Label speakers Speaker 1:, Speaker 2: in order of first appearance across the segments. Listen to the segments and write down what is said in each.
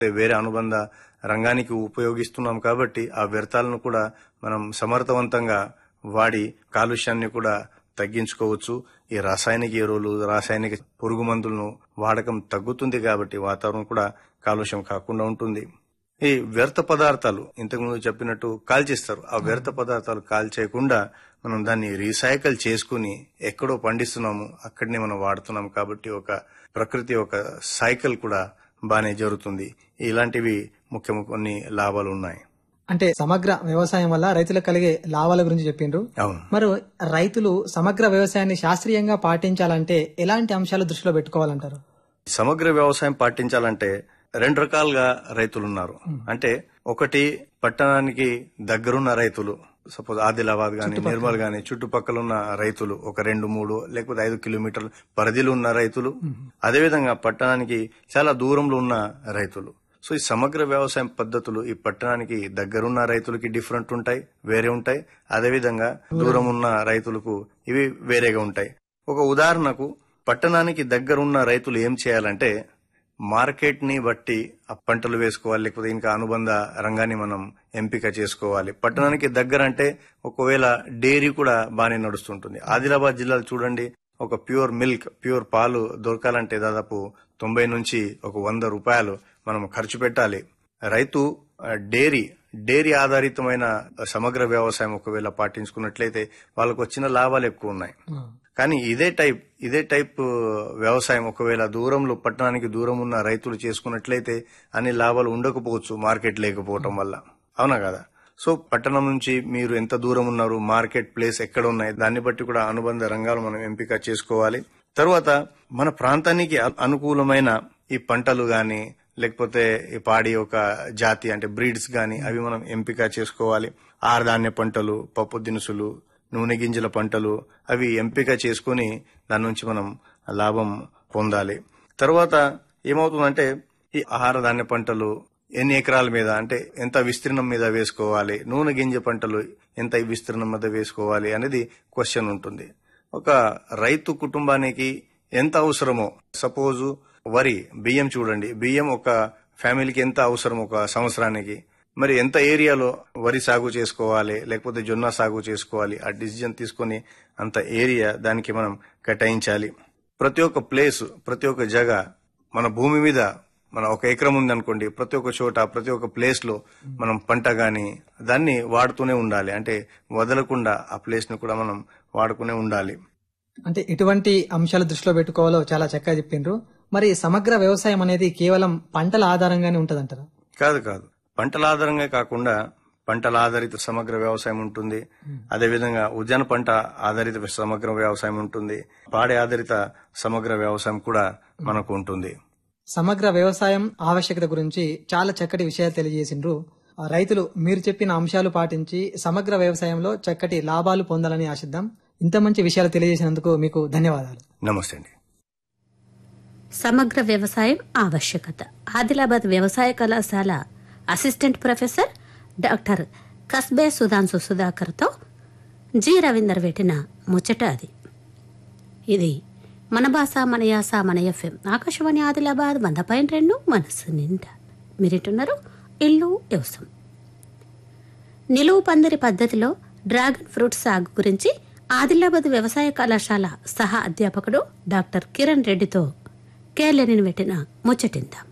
Speaker 1: వేరే అనుబంధ రంగానికి ఉపయోగిస్తున్నాం కాబట్టి ఆ వ్యర్థాలను కూడా మనం సమర్థవంతంగా వాడి కాలుష్యాన్ని కూడా తగ్గించుకోవచ్చు ఈ రాసాయనిక ఎరువులు రాసాయనిక పురుగు మందులను వాడకం తగ్గుతుంది కాబట్టి వాతావరణం కూడా కాలుష్యం కాకుండా ఉంటుంది ఈ వ్యర్థ పదార్థాలు ఇంతకుముందు చెప్పినట్టు కాల్చేస్తారు ఆ వ్యర్థ పదార్థాలు కాల్చేయకుండా మనం దాన్ని రీసైకిల్ చేసుకుని ఎక్కడో పండిస్తున్నాము అక్కడనే మనం వాడుతున్నాం కాబట్టి ఒక ప్రకృతి ఒక సైకిల్ కూడా బానే జరుగుతుంది ఇలాంటివి ముఖ్య కొన్ని లాభాలు ఉన్నాయి
Speaker 2: అంటే సమగ్ర వ్యవసాయం వల్ల రైతులకు కలిగే లాభాల గురించి చెప్పిండ్రు
Speaker 1: అవును
Speaker 2: మరి రైతులు సమగ్ర వ్యవసాయాన్ని శాస్త్రీయంగా పాటించాలంటే ఎలాంటి అంశాలు దృష్టిలో పెట్టుకోవాలంటారు
Speaker 1: సమగ్ర వ్యవసాయం పాటించాలంటే రెండు రకాలుగా రైతులు ఉన్నారు అంటే ఒకటి పట్టణానికి దగ్గరున్న రైతులు సపోజ్ ఆదిలాబాద్ గాని నిర్మల్ గాని చుట్టుపక్కల ఉన్న రైతులు ఒక రెండు మూడు లేకపోతే ఐదు కిలోమీటర్ల పరిధిలో ఉన్న రైతులు అదేవిధంగా పట్టణానికి చాలా దూరంలో ఉన్న రైతులు సో ఈ సమగ్ర వ్యవసాయం పద్ధతులు ఈ పట్టణానికి దగ్గరున్న రైతులకి డిఫరెంట్ ఉంటాయి వేరే ఉంటాయి అదేవిధంగా దూరం ఉన్న రైతులకు ఇవి వేరేగా ఉంటాయి ఒక ఉదాహరణకు పట్టణానికి దగ్గరున్న రైతులు ఏం చేయాలంటే మార్కెట్ ని బట్టి ఆ పంటలు వేసుకోవాలి లేకపోతే ఇంకా అనుబంధ రంగాన్ని మనం ఎంపిక చేసుకోవాలి పట్టణానికి దగ్గర అంటే ఒకవేళ డైరీ కూడా బాగానే నడుస్తుంటుంది ఆదిలాబాద్ జిల్లాలో చూడండి ఒక ప్యూర్ మిల్క్ ప్యూర్ పాలు దొరకాలంటే దాదాపు తొంభై నుంచి ఒక వంద రూపాయలు మనం ఖర్చు పెట్టాలి రైతు ఆ, డైరీ డైరీ ఆధారితమైన సమగ్ర వ్యవసాయం ఒకవేళ పాటించుకున్నట్లయితే వాళ్ళకు వచ్చిన లాభాలు ఎక్కువ ఉన్నాయి కానీ ఇదే టైప్ ఇదే టైప్ వ్యవసాయం ఒకవేళ దూరంలో పట్టణానికి దూరం ఉన్న రైతులు చేసుకున్నట్లయితే అన్ని లాభాలు ఉండకపోవచ్చు మార్కెట్ లేకపోవటం వల్ల అవునా కదా సో పట్టణం నుంచి మీరు ఎంత దూరం ఉన్నారు మార్కెట్ ప్లేస్ ఎక్కడ ఉన్నాయి దాన్ని బట్టి కూడా అనుబంధ రంగాలు మనం ఎంపిక చేసుకోవాలి తర్వాత మన ప్రాంతానికి అ- అనుకూలమైన ఈ పంటలు గాని లేకపోతే ఈ పాడి ఒక జాతి అంటే బ్రీడ్స్ గాని అవి మనం ఎంపిక చేసుకోవాలి ఆరుధాన్య పంటలు పప్పు దినుసులు నూనె గింజల పంటలు అవి ఎంపిక చేసుకుని దాని నుంచి మనం లాభం పొందాలి తర్వాత ఏమవుతుందంటే ఈ ఆహార ధాన్య పంటలు ఎన్ని ఎకరాల మీద అంటే ఎంత విస్తీర్ణం మీద వేసుకోవాలి నూనె గింజ పంటలు ఎంత విస్తీర్ణం మీద వేసుకోవాలి అనేది క్వశ్చన్ ఉంటుంది ఒక రైతు కుటుంబానికి ఎంత అవసరమో సపోజు వరి బియ్యం చూడండి బియ్యం ఒక ఫ్యామిలీకి ఎంత అవసరం ఒక సంవత్సరానికి మరి ఎంత ఏరియాలో వరి సాగు చేసుకోవాలి లేకపోతే జొన్న సాగు చేసుకోవాలి ఆ డిసిజన్ తీసుకొని అంత ఏరియా దానికి మనం కేటాయించాలి ప్రతి ఒక్క ప్లేస్ ప్రతి ఒక్క జగ మన భూమి మీద మన ఒక ఎకరం ఉంది అనుకోండి ప్రతి ఒక్క చోట ప్రతి ఒక్క ప్లేస్ లో మనం పంట గాని దాన్ని వాడుతూనే ఉండాలి అంటే వదలకుండా ఆ ప్లేస్ ని కూడా మనం వాడుతూనే ఉండాలి
Speaker 2: అంటే ఎటువంటి అంశాలు దృష్టిలో పెట్టుకోవాలో చాలా చక్కగా చెప్పిండ్రు మరి సమగ్ర వ్యవసాయం అనేది కేవలం పంటల ఆధారంగానే ఉంటదంటారా
Speaker 1: కాదు కాదు పంటల ఆధారంగా కాకుండా పంటల ఆధారిత సమగ్ర వ్యవసాయం ఉంటుంది అదేవిధంగా ఉద్యాన పంట ఆధారిత సమగ్ర వ్యవసాయం ఉంటుంది పాడి ఆధారిత సమగ్ర వ్యవసాయం కూడా మనకు ఉంటుంది
Speaker 2: సమగ్ర వ్యవసాయం ఆవశ్యకత గురించి చాలా చక్కటి విషయాలు తెలియజేసిండ్రు ఆ రైతులు మీరు చెప్పిన అంశాలు పాటించి సమగ్ర వ్యవసాయంలో చక్కటి లాభాలు పొందాలని ఆశిద్దాం ఇంత మంచి విషయాలు తెలియజేసినందుకు మీకు ధన్యవాదాలు
Speaker 1: నమస్తే అండి
Speaker 3: సమగ్ర వ్యవసాయం ఆవశ్యకత ఆదిలాబాద్ వ్యవసాయ కళాశాల assistant professor doctor Kasbe Sudhanshu సుధాకర్తో జి రవీందర్ పెట్టిన ముచ్చట అది ఇది మన భాష మన యాస మన ఎఫ్ఎం ఆకాశవాణి ఆదిలాబాద్ వంద పాయింట్ రెండు మనసు నిండా మీరేంటున్నారు ఇల్లు వ్యవసాయం నిలువు పందిరి పద్ధతిలో డ్రాగన్ ఫ్రూట్ సాగు గురించి ఆదిలాబాద్ వ్యవసాయ కళాశాల సహా అధ్యాపకుడు డాక్టర్ కిరణ్ రెడ్డితో కేర్లెనిని పెట్టిన ముచ్చటిందాం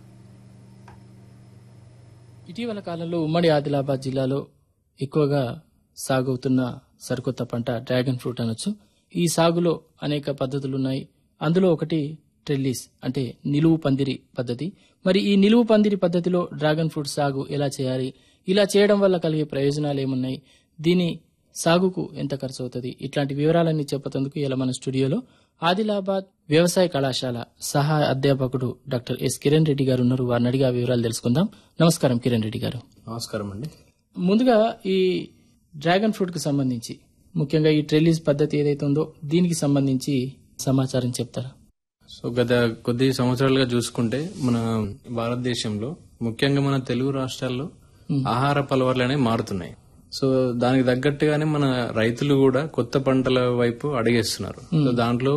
Speaker 4: ఇటీవల కాలంలో ఉమ్మడి ఆదిలాబాద్ జిల్లాలో ఎక్కువగా సాగవుతున్న సరికొత్త పంట డ్రాగన్ ఫ్రూట్ అనొచ్చు ఈ సాగులో అనేక పద్ధతులు ఉన్నాయి అందులో ఒకటి ట్రెల్లిస్ అంటే నిలువు పందిరి పద్ధతి మరి ఈ నిలువు పందిరి పద్ధతిలో డ్రాగన్ ఫ్రూట్ సాగు ఎలా చేయాలి ఇలా చేయడం వల్ల కలిగే ప్రయోజనాలు ఏమున్నాయి దీని సాగుకు ఎంత ఖర్చు అవుతుంది ఇట్లాంటి వివరాలన్నీ చెప్పేందుకు ఇలా మన స్టూడియోలో ఆదిలాబాద్ వ్యవసాయ కళాశాల సహా అధ్యాపకుడు డాక్టర్ ఎస్ కిరణ్ రెడ్డి గారు ఉన్నారు వారిని అడిగి ఆ వివరాలు తెలుసుకుందాం నమస్కారం కిరణ్ రెడ్డి గారు
Speaker 5: నమస్కారం అండి
Speaker 4: ముందుగా ఈ డ్రాగన్ ఫ్రూట్ కి సంబంధించి ముఖ్యంగా ఈ ట్రెల్లీస్ పద్ధతి ఏదైతే ఉందో దీనికి సంబంధించి సమాచారం చెప్తారా
Speaker 5: సో గత కొద్ది సంవత్సరాలుగా చూసుకుంటే మన భారతదేశంలో ముఖ్యంగా మన తెలుగు రాష్ట్రాల్లో ఆహార పలవర్లు అనేవి మారుతున్నాయి సో దానికి తగ్గట్టుగానే మన రైతులు కూడా కొత్త పంటల వైపు అడిగేస్తున్నారు సో దాంట్లో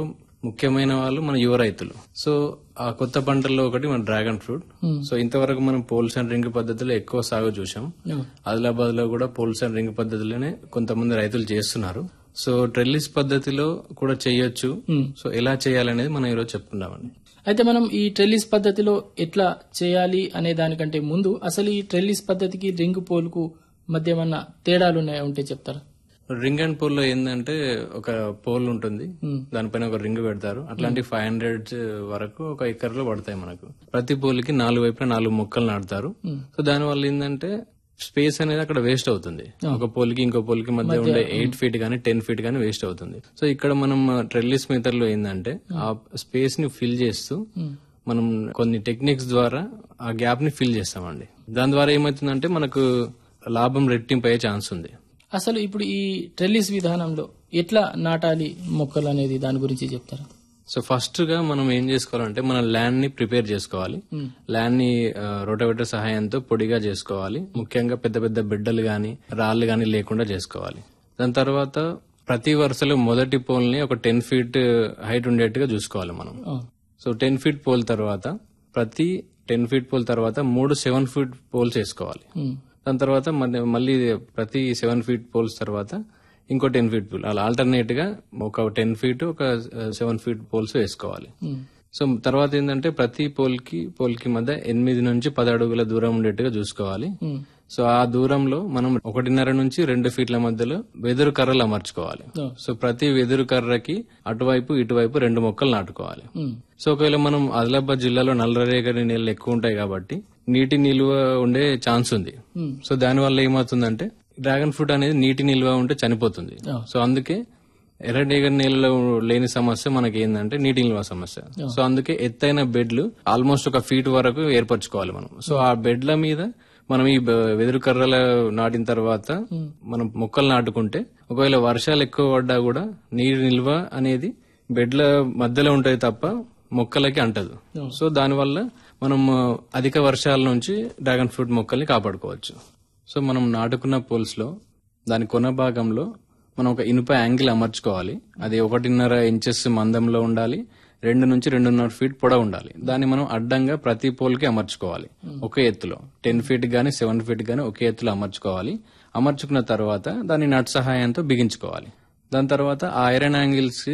Speaker 5: ముఖ్యమైన వాళ్ళు మన యువ రైతులు సో ఆ కొత్త పంటల్లో ఒకటి మన డ్రాగన్ ఫ్రూట్ సో ఇంతవరకు మనం పోల్స్ అండ్ రింగ్ పద్ధతిలో ఎక్కువ సాగు చూసాం ఆదిలాబాద్ లో కూడా పోల్స్ అండ్ రింగ్ పద్ధతిలోనే కొంతమంది రైతులు చేస్తున్నారు సో ట్రెల్లిస్ పద్ధతిలో కూడా చేయొచ్చు సో ఎలా చేయాలనేది మనం ఈరోజు చెప్పుకుందామండి
Speaker 4: అయితే మనం ఈ ట్రెల్లిస్ పద్ధతిలో ఎట్లా చేయాలి అనే దానికంటే ముందు అసలు ఈ ట్రెల్లిస్ పద్ధతికి రింగ్ పోల్కు మధ్య ఏమన్నా తేడాలు ఉన్నాయా ఉంటే చెప్తారా
Speaker 5: రింగ్ అండ్ పోల్ లో ఏంటంటే ఒక పోల్ ఉంటుంది దానిపైన ఒక రింగ్ పెడతారు అట్లాంటి ఫైవ్ హండ్రెడ్ వరకు ఒక ఎకర్ లో పడతాయి మనకు ప్రతి పోల్కి నాలుగు వైపున నాలుగు మొక్కలు నాటుతారు సో దాని వల్ల ఏంటంటే స్పేస్ అనేది అక్కడ వేస్ట్ అవుతుంది ఒక పోల్కి ఇంకో పోల్కి మధ్య ఉండే ఎయిట్ ఫీట్ గానీ టెన్ ఫీట్ గానీ వేస్ట్ అవుతుంది సో ఇక్కడ మనం ట్రెల్లిస్ మెథడ్ లో ఏంటంటే ఆ స్పేస్ ని ఫిల్ చేస్తూ మనం కొన్ని టెక్నిక్స్ ద్వారా ఆ గ్యాప్ ని ఫిల్ చేస్తామండి దాని ద్వారా ఏమవుతుందంటే మనకు లాభం రెట్టింపు అయ్యే ఛాన్స్ ఉంది
Speaker 4: అసలు ఇప్పుడు ఈ ట్రెల్లిస్ విధానంలో ఎట్లా నాటాలి మొక్కలు అనేది దాని గురించి చెప్తారా
Speaker 5: సో ఫస్ట్ గా మనం ఏం చేసుకోవాలంటే మన ల్యాండ్ ని ప్రిపేర్ చేసుకోవాలి ల్యాండ్ ని రోటవేటర్ సహాయంతో పొడిగా చేసుకోవాలి ముఖ్యంగా పెద్ద పెద్ద బిడ్డలు గాని రాళ్ళు గాని లేకుండా చేసుకోవాలి దాని తర్వాత ప్రతి వరుసలో మొదటి పోల్ ని ఒక టెన్ ఫీట్ హైట్ ఉండేట్టుగా చూసుకోవాలి మనం సో టెన్ ఫీట్ పోల్ తర్వాత ప్రతి టెన్ ఫీట్ పోల్ తర్వాత మూడు సెవెన్ ఫీట్ పోల్స్ వేసుకోవాలి దాని తర్వాత మళ్ళీ- మళ్ళీ ప్రతి సెవెన్ ఫీట్ పోల్స్ తర్వాత ఇంకో టెన్ ఫీట్ పోల్ అలా ఆల్టర్నేట్ గా ఒక టెన్ ఫీట్ ఒక సెవెన్ ఫీట్ పోల్స్ వేసుకోవాలి సో తర్వాత ఏంటంటే ప్రతి పోల్ కి పోల్ కి మధ్య ఎనిమిది నుంచి పది అడుగుల దూరం ఉండేట్టుగా చూసుకోవాలి సో ఆ దూరంలో మనం ఒకటిన్నర నుంచి రెండు ఫీట్ల మధ్యలో వెదురు కర్రలు అమర్చుకోవాలి సో ప్రతి వెదురు కర్రకి అటువైపు ఇటువైపు రెండు మొక్కలు నాటుకోవాలి సో ఒకవేళ మనం ఆదిలాబాద్ జిల్లాలో నల్లరేగడి నీళ్ళు ఎక్కువ ఉంటాయి కాబట్టి నీటి నిల్వ ఉండే ఛాన్స్ ఉంది సో దానివల్ల ఏమవుతుందంటే డ్రాగన్ ఫ్రూట్ అనేది నీటి నిల్వ ఉంటే చనిపోతుంది సో అందుకే ఎర్రడేగడి నీళ్ళలో లేని సమస్య మనకి ఏంటంటే నీటి నిల్వ సమస్య సో అందుకే ఎత్తైన బెడ్లు ఆల్మోస్ట్ ఒక ఫీట్ వరకు ఏర్పరచుకోవాలి మనం సో ఆ బెడ్ల మీద మనం ఈ బ- వెదురు కర్రలు నాటిన తర్వాత మనం మొక్కలు నాటుకుంటే ఒకవేళ వర్షాలు ఎక్కువ పడ్డా కూడా నీరు నిల్వ అనేది బెడ్ల మధ్యలో ఉంటది తప్ప మొక్కలకి అంటదు సో దానివల్ల మనం ఆ, అధిక వర్షాల నుంచి డ్రాగన్ ఫ్రూట్ మొక్కల్ని కాపాడుకోవచ్చు సో మనం నాటుకున్న పోల్స్ లో దాని కొన భాగంలో మనం ఒక ఇనుప యాంగిల్ అమర్చుకోవాలి అది ఒకటిన్నర ఇంచెస్ మందంలో ఉండాలి రెండు నుంచి రెండున్నర ఫీట్ పొడవు ఉండాలి దాన్ని మనం అడ్డంగా ప్రతి పోల్ కి అమర్చుకోవాలి ఒకే ఎత్తులో టెన్ ఫీట్ గానీ సెవెన్ ఫీట్ గానీ ఒకే ఎత్తులో అమర్చుకోవాలి అమర్చుకున్న తర్వాత దాన్ని నట్ సహాయంతో బిగించుకోవాలి దాని తర్వాత ఆ ఐరన్ యాంగిల్స్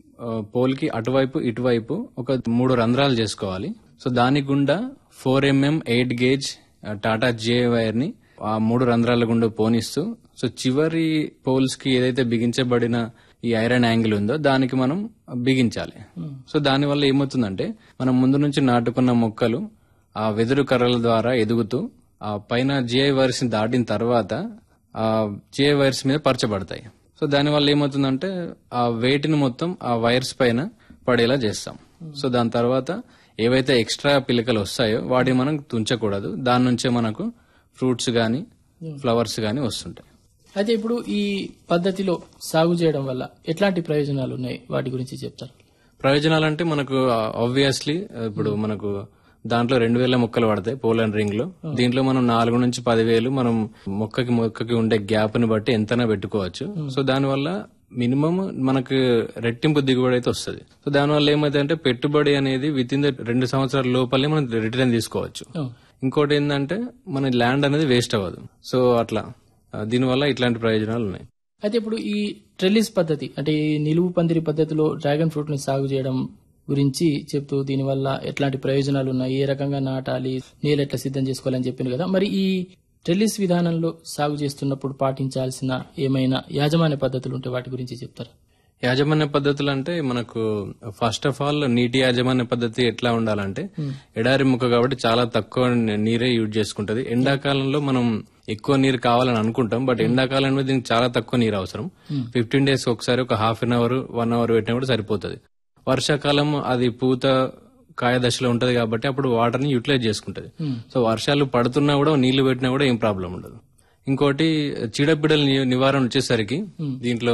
Speaker 5: పోల్ కి అటువైపు ఇటువైపు ఒక మూడు రంధ్రాలు చేసుకోవాలి సో దాని గుండా four MM eight gauge Tata J wire ని ఆ మూడు రంధ్రాల గుండా పోనిస్తూ సో చివరి పోల్స్ కి ఏదైతే బిగించబడిన ఈ ఐరన్ యాంగిల్ ఉందో దానికి మనం బిగించాలి సో దాని వల్ల ఏమవుతుందంటే మనం ముందు నుంచి నాటుకున్న మొక్కలు ఆ వెదురు కర్రల ద్వారా ఎదుగుతూ ఆ పైన జిఐ వైర్స్ ని దాటిన తర్వాత ఆ జిఐ వైర్స్ మీద పరచబడతాయి సో దానివల్ల ఏమవుతుందంటే ఆ వెయిట్ ని మొత్తం ఆ వైర్స్ పైన పడేలా చేస్తాం సో దాని తర్వాత ఏవైతే ఎక్స్ట్రా పిలకలు వస్తాయో వాటిని మనం తుంచకూడదు దాని నుంచే మనకు ఫ్రూట్స్ గాని ఫ్లవర్స్ గాని వస్తుంటాయి
Speaker 4: అయితే ఇప్పుడు ఈ పద్ధతిలో సాగు చేయడం వల్ల ఎట్లాంటి ప్రయోజనాలు ఉన్నాయి వాటి గురించి చెప్తారు
Speaker 5: ప్రయోజనాలు అంటే మనకు ఆబ్వియస్లీ ఇప్పుడు మనకు దాంట్లో రెండు వేల మొక్కలు పడతాయి పోలాండ్ రింగ్ లో దీంట్లో మనం నాలుగు నుంచి పదివేలు మనం మొక్కకి మొక్కకి ఉండే గ్యాప్ ని బట్టి ఎంతైనా పెట్టుకోవచ్చు సో దానివల్ల మినిమం మనకు రెట్టింపు దిగుబడి అయితే వస్తుంది సో దానివల్ల ఏమైతే అంటే పెట్టుబడి అనేది విత్ ఇన్ ద రెండు సంవత్సరాల లోపలే మనం రిటర్న్ తీసుకోవచ్చు ఇంకోటి ఏంటంటే మన ల్యాండ్ అనేది వేస్ట్ అవ్వదు సో అట్లా ఆ, దీనివల్ల ఇట్లాంటి ప్రయోజనాలు ఉన్నాయి
Speaker 4: అయితే ఇప్పుడు ఈ ట్రెల్లిస్ పద్ధతి అంటే ఈ నిలువు పందిరి పద్ధతిలో డ్రాగన్ ఫ్రూట్ ని సాగు చేయడం గురించి చెప్తూ దీనివల్ల ఎట్లాంటి ప్రయోజనాలు ఉన్నాయి ఏ రకంగా నాటాలి నేల ఎట్లా సిద్ధం చేసుకోవాలని చెప్పింది కదా మరి ఈ ట్రెల్లిస్ విధానంలో సాగు చేస్తున్నప్పుడు పాటించాల్సిన ఏమైనా యాజమాన్య పద్ధతులు ఉంటే వాటి గురించి చెప్తారా
Speaker 5: యాజమాన్య పద్ధతులు అంటే మనకు ఫస్ట్ ఆఫ్ ఆల్ నీటి యాజమాన్య పద్ధతి ఎట్లా ఉండాలంటే ఎడారి ముక్క కాబట్టి చాలా తక్కువ నీరే యూజ్ చేసుకుంటది ఎండాకాలంలో మనం ఎక్కువ నీరు కావాలని అనుకుంటాం బట్ ఎండాకాలంలో దీనికి చాలా తక్కువ నీరు అవసరం ఫిఫ్టీన్ డేస్ ఒకసారి ఒక half an hour one hour పెట్టినా కూడా సరిపోతుంది వర్షాకాలం అది పూత కాయ దశలో ఉంటది కాబట్టి అప్పుడు వాటర్ ని యూటిలైజ్ చేసుకుంటది సో వర్షాలు పడుతున్నా కూడా నీళ్లు పెట్టినా కూడా ఏం ప్రాబ్లం ఉండదు ఇంకోటి చీడపీడల ని- నివారణ వచ్చేసరికి దీంట్లో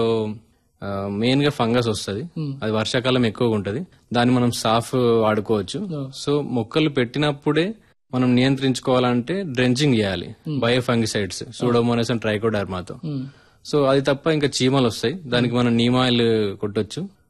Speaker 5: మెయిన్ గా ఫంగస్ వస్తుంది అది వర్షాకాలం ఎక్కువగా ఉంటది దాన్ని మనం సాఫ్ వాడుకోవచ్చు సో మొక్కలు పెట్టినప్పుడే మనం నియంత్రించుకోవాలంటే డ్రెంచింగ్ చేయాలి బయో ఫంగిసైడ్స్ సూడోమోనస్ అండ్ ట్రైకోడర్మాతో సో అది తప్ప ఇంకా చీమలు వస్తాయి దానికి మనం నీమ్ ఆయిల్ కొట్టొచ్చు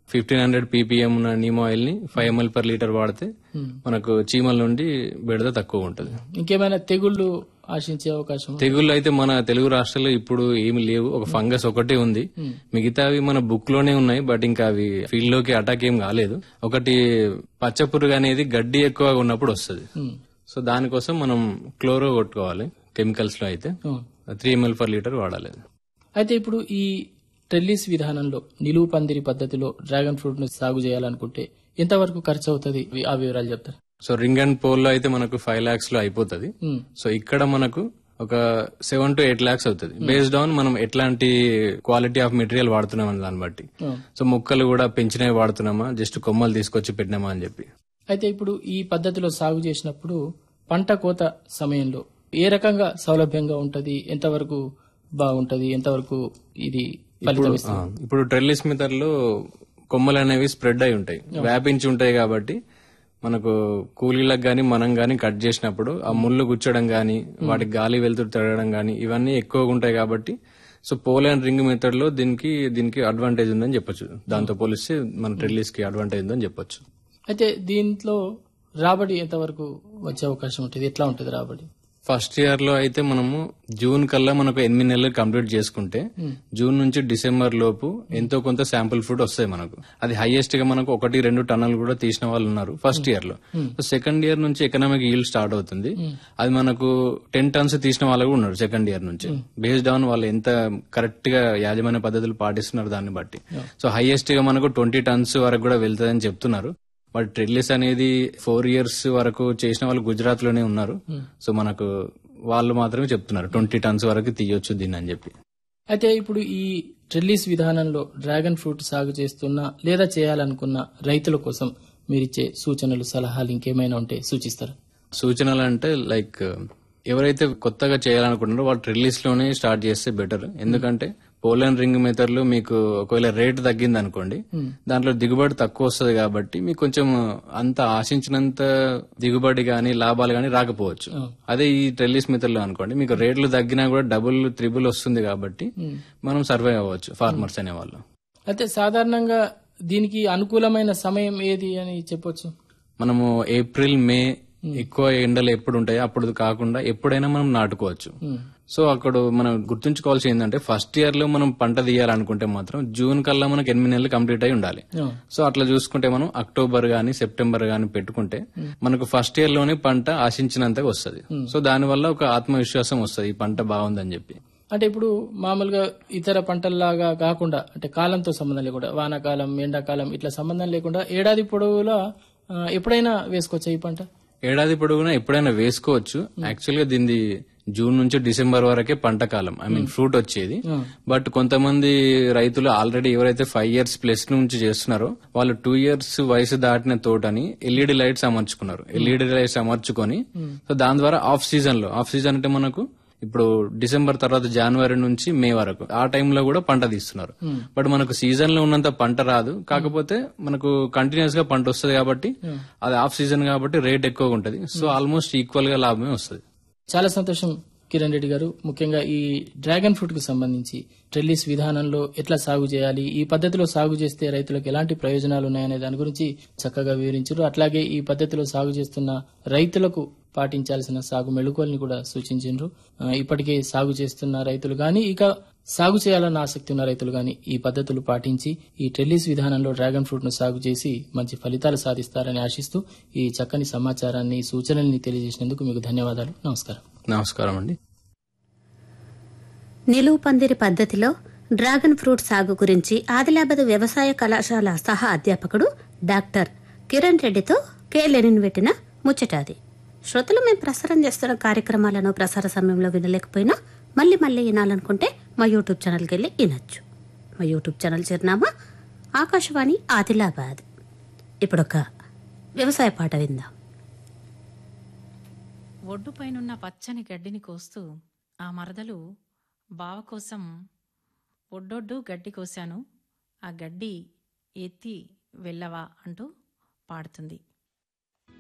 Speaker 5: ఫిఫ్టీన్ హండ్రెడ్ పీపీఎం ఉన్న నీమ్ ఆయిల్ ని ఫైవ్ ఎంఎల్ పర్ లీటర్ వాడితే మనకు చీమల నుండి బెడద తక్కువ ఉంటుంది
Speaker 4: ఇంకేమైనా తెగుళ్ళు ఆశించే అవకాశం ఉందా?
Speaker 5: తెగుళ్ళు అయితే మన తెలుగు రాష్ట్రాల్లో ఇప్పుడు ఏమి లేవు ఒక ఫంగస్ ఒకటే ఉంది మిగతావి మన బుక్ లోనే ఉన్నాయి బట్ ఇంకా అవి ఫీల్డ్ లోకి అటాక్ ఏం కాలేదు ఒకటి పచ్చపురుగు అనేది గడ్డి ఎక్కువగా ఉన్నప్పుడు వస్తుంది
Speaker 4: ఉమ్.
Speaker 5: సో దానికోసం మనం క్లోరో కొట్టుకోవాలి కెమికల్స్ లో అయితే
Speaker 4: um.
Speaker 5: Three ML per litre వాడాలి
Speaker 4: అయితే ఇప్పుడు ఈ ట్రెల్లిస్ విధానంలో నిలువు పందిరి పద్ధతిలో డ్రాగన్ ఫ్రూట్ ను సాగు చేయాలనుకుంటే ఎంతవరకు ఖర్చు అవుతుంది ఆ వివరాలు చెప్తారు
Speaker 5: సో రింగ్ అండ్ పోల్ లో అయితే మనకు ఫైవ్ లాక్స్ లో అయిపోతుంది
Speaker 4: ఉమ్.
Speaker 5: సో ఇక్కడ మనకు ఒక సెవెన్ టు ఎయిట్ లాక్స్ అవుతుంది బేస్డ్ ఆన్ మనం ఎట్లాంటి క్వాలిటీ ఆఫ్ మెటీరియల్ వాడుతున్నాం అనే దాన్ని బట్టి
Speaker 4: ఉమ్.
Speaker 5: సో మొక్కలు కూడా పెంచినవి వాడుతున్నామా జస్ట్ కొమ్మలు తీసుకొచ్చి పెట్టినామా అని చెప్పి
Speaker 4: అయితే ఇప్పుడు ఈ పద్ధతిలో సాగు చేసినప్పుడు పంట కోత సమయంలో ఏ రకంగా సౌలభ్యంగా ఉంటది ఎంతవరకు బాగుంటది ఎంతవరకు ఇది ఫలితం
Speaker 5: ఆ, ఇప్పుడు ట్రెల్లిస్ మెథడ్లో కొమ్మలు అనేవి స్ప్రెడ్ అయి ఉంటాయి వ్యాపించి ఉంటాయి కాబట్టి మనకు కూలీలకు గాని మనం గాని కట్ చేసినప్పుడు ఆ ముళ్ళు గుచ్చడం గాని వాటికి గాలి వెలుతురు తిరగడం గాని ఇవన్నీ ఎక్కువగా ఉంటాయి కాబట్టి so pole and ring method లో దీనికి దీనికి అడ్వాంటేజ్ ఉందని చెప్పొచ్చు దాంతో పోలిస్తే మన ట్రెల్లిస్ కి అడ్వాంటేజ్ ఉందని చెప్పొచ్చు
Speaker 4: అయితే దీంట్లో రాబడి ఎంతవరకు వచ్చే అవకాశం ఉంటుంది ఎట్లా ఉంటుంది రాబడి
Speaker 5: ఫస్ట్ ఇయర్ లో అయితే మనము జూన్ కల్లా మనకు ఎనిమిది నెలలు కంప్లీట్ చేసుకుంటే జూన్ నుంచి డిసెంబర్ లోపు ఎంతో కొంత శాంపుల్ ఫుడ్ వస్తాయి మనకు అది హైయెస్ట్ గా మనకు ఒకటి రెండు టన్నులు కూడా తీసిన వాళ్ళు ఉన్నారు ఫస్ట్ ఇయర్ లో సెకండ్ ఇయర్ నుంచి ఎకనామిక్ ఈల్డ్ స్టార్ట్ అవుతుంది అది మనకు టెన్ టన్స్ తీసిన వాళ్ళు కూడా ఉన్నారు సెకండ్ ఇయర్ నుంచి బేస్డ్ ఆన్ వాళ్ళు ఎంత కరెక్ట్ గా యాజమాన్య పద్ధతులు పాటిస్తున్నారు దాన్ని బట్టి సో హైయెస్ట్ గా మనకు ట్వంటీ టన్స్ వరకు కూడా వెళ్తుందని చెప్తున్నారు బట్ ట్రిల్లిస్ అనేది ఫోర్ ఇయర్స్ వరకు చేసిన వాళ్ళు గుజరాత్ లోనే ఉన్నారు సో మనకు వాళ్ళు మాత్రమే చెప్తున్నారు ట్వంటీ టన్స్ వరకు తీయొచ్చు దీన్ని అని చెప్పి
Speaker 4: అయితే ఇప్పుడు ఈ ట్రెల్లిస్ విధానంలో డ్రాగన్ ఫ్రూట్ సాగు చేస్తున్న లేదా చేయాలనుకున్న రైతుల కోసం మీరిచ్చే సూచనలు సలహాలు ఇంకేమైనా ఉంటే సూచిస్తారు
Speaker 5: సూచనలు అంటే లైక్ ఎవరైతే కొత్తగా చేయాలనుకుంటున్నారో వాళ్ళు ట్రిల్లిస్ లోనే స్టార్ట్ చేస్తే బెటర్ ఎందుకంటే పోలన్ రింగ్ మెథడ్ లో మీకు ఒకవేళ రేట్ తగ్గింది అనుకోండి దాంట్లో దిగుబడి తక్కువ వస్తుంది కాబట్టి మీకు కొంచెం అంత ఆశించినంత దిగుబడి గాని లాభాలు గాని రాకపోవచ్చు అదే ఈ ట్రెల్లిస్ మెథడ్ లో అనుకోండి మీకు రేట్లు తగ్గినా కూడా డబుల్ త్రిబుల్ వస్తుంది కాబట్టి మనం సర్వే అవ్వచ్చు ఫార్మర్స్ అనేవాళ్ళు
Speaker 4: అయితే సాధారణంగా దీనికి అనుకూలమైన సమయం ఏది అని చెప్పొచ్చు
Speaker 5: మనము ఏప్రిల్ మే ఎక్కువ ఎండలు ఎప్పుడు ఉంటాయో అప్పుడు కాకుండా ఎప్పుడైనా మనం నాటుకోవచ్చు సో అక్కడ మనం గుర్తుంచుకోవాల్సి ఏంటంటే ఫస్ట్ ఇయర్ లో మనం పంట తీయాలనుకుంటే మాత్రం జూన్ కల్లా మనకు ఎనిమిది నెలలు కంప్లీట్ అయి ఉండాలి సో అట్లా చూసుకుంటే మనం అక్టోబర్ గాని సెప్టెంబర్ గాని పెట్టుకుంటే మనకు ఫస్ట్ ఇయర్ లోనే పంట ఆశించినంతగా వస్తుంది సో దానివల్ల ఒక ఆత్మవిశ్వాసం వస్తుంది ఈ పంట బాగుందని చెప్పి
Speaker 4: అంటే ఇప్పుడు మామూలుగా ఇతర పంటల్లాగా కాకుండా అంటే కాలంతో సంబంధం లేకుండా వానాకాలం ఎండాకాలం ఇట్లా సంబంధం లేకుండా ఏడాది పొడవులా ఆ, ఎప్పుడైనా వేసుకోవచ్చా ఈ పంట
Speaker 5: ఏడాది పొడవునా ఎప్పుడైనా వేసుకోవచ్చు యాక్చువల్ గా దీనిది జూన్ నుంచి డిసెంబర్ వరకే పంట కాలం ఐ మీన్ ఫ్రూట్ వచ్చేది బట్ కొంతమంది రైతులు ఆల్రెడీ ఎవరైతే ఫైవ్ ఇయర్స్ ప్లస్ నుంచి చేస్తున్నారో వాళ్ళు టూ ఇయర్స్ వయసు దాటిన తోటని ఎల్ఈడి లైట్స్ అమర్చుకున్నారు ఎల్ఈడి లైట్స్ అమర్చుకొని సో దాని ద్వారా ఆఫ్ సీజన్ లో ఆఫ్ సీజన్ అంటే మనకు ఇప్పుడు డిసెంబర్ తర్వాత జనవరి నుంచి మే వరకు ఆ టైంలో కూడా పంట తీస్తున్నారు బట్ మనకు సీజన్ లో ఉన్నంత పంట రాదు కాకపోతే మనకు కంటిన్యూస్ గా పంట వస్తుంది కాబట్టి అది ఆఫ్ సీజన్ కాబట్టి రేట్ ఎక్కువగా ఉంటది సో ఆల్మోస్ట్ ఈక్వల్ గా లాభమే వస్తుంది
Speaker 4: చాలా సంతోషం కిరణ్ రెడ్డి గారు ముఖ్యంగా ఈ డ్రాగన్ ఫ్రూట్ కు సంబంధించి ట్రెల్లిస్ విధానంలో ఎట్లా సాగు చేయాలి ఈ పద్ధతిలో సాగు చేస్తే రైతులకు ఎలాంటి ప్రయోజనాలు ఉన్నాయనే దాని గురించి చక్కగా వివరించారు అట్లాగే ఈ పద్ధతిలో సాగు చేస్తున్న రైతులకు పాటించాల్సిన సాగు మెళుకువల్ని కూడా సూచించారు ఇప్పటికే సాగు చేస్తున్న రైతులు గాని ఇక సాగు చేయాలన్న ఆసక్తి ఉన్న రైతులు గాని ఈ పద్ధతులు పాటించి ఈ ట్రెల్లిస్ విధానంలో డ్రాగన్ ఫ్రూట్ ను సాగు చేసి మంచి ఫలితాలు సాధిస్తారని ఆశిస్తూ ఈ చక్కని సమాచారాన్ని సూచనల్ని తెలియజేసినందుకు మీకు ధన్యవాదాలు నమస్కారం
Speaker 5: నమస్కారం అండి
Speaker 3: నిలువు పందిరి పద్ధతిలో డ్రాగన్ ఫ్రూట్ సాగు గురించి ఆదిలాబాద్ వ్యవసాయ కళాశాల సహా అధ్యాపకుడు డాక్టర్ కిరణ్ రెడ్డితో కె లెనిన్ పెట్టిన ముచ్చటాది శ్రోతలు మేము ప్రసారం చేస్తున్న కార్యక్రమాలను ప్రసార సమయంలో వినలేకపోయినా మళ్ళీ మళ్ళీ వినాలనుకుంటే మా యూట్యూబ్ ఛానల్కి వెళ్ళి వినొచ్చు మా యూట్యూబ్ ఛానల్ చిరునామా ఆకాశవాణి ఆదిలాబాద్ ఇప్పుడొక వ్యవసాయ పాట విందాం
Speaker 6: ఒడ్డుపైనున్న పచ్చని గడ్డిని కోస్తూ ఆ మరదలు బావ కోసం ఒడ్డొడ్డు గడ్డి కోశాను ఆ గడ్డి ఎత్తి వెళ్ళవా అంటూ పాడుతుంది